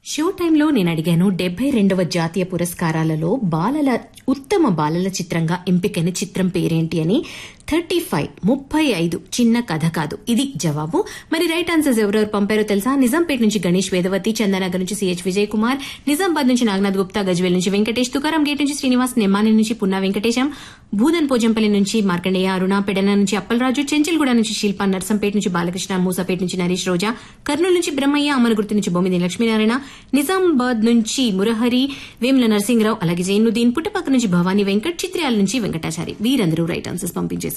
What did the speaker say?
show టైంలో నేను అడిగాను డెబ్బై రెండవ జాతీయ పురస్కారాలలో బాలల ఉత్తమ బాలల చిత్రంగా ఎంపికైన చిత్రం పేరేంటి అని థర్టీ ఫైవ్ ముప్పై ఐదు చిన్న కథ కాదు ఇది జవాబు మరి రైట్ ఆన్సర్స్ ఎవరెవరు పంపారో తెలుసా నిజాంపేట నుంచి గణేష్ వేదవతి చందనగర్ నుంచి సిహెచ్ విజయ్ కుమార్ నిజామాబాద్ నుంచి నాగనాథ్ గుప్తా గజ్వేల్ నుంచి వెంకటేష్ తుకారం గేట్ నుంచి శ్రీనివాస్ నెమ్మాని నుంచి పున్నా వెంకటేశం భూదన్ పోజంపల్లి నుంచి మార్కండేయ అరుణ పెడన నుంచి అప్పలరాజు చెంచల్గూడ నుంచి శిల్ప నర్సంపేట నుంచి బాలకృష్ణ మూసాపేట నుంచి నరేష్ రోజా కర్నూలు నుంచి బ్రహ్మయ్య అమరగుర్తి నుంచి బొమ్మిది లక్ష్మీనారాయణ నిజామాబాద్ నుంచి మురహరి వేముల నరసింహరావు అలాగే జైనుద్దీన్ పుట్టపక్క నుంచి భవానీ వెంకట్ చిత్రయాల నుంచి వెంకటాచారి వీరందరూ రైట్ ఆన్సర్స్ పంపించేశారు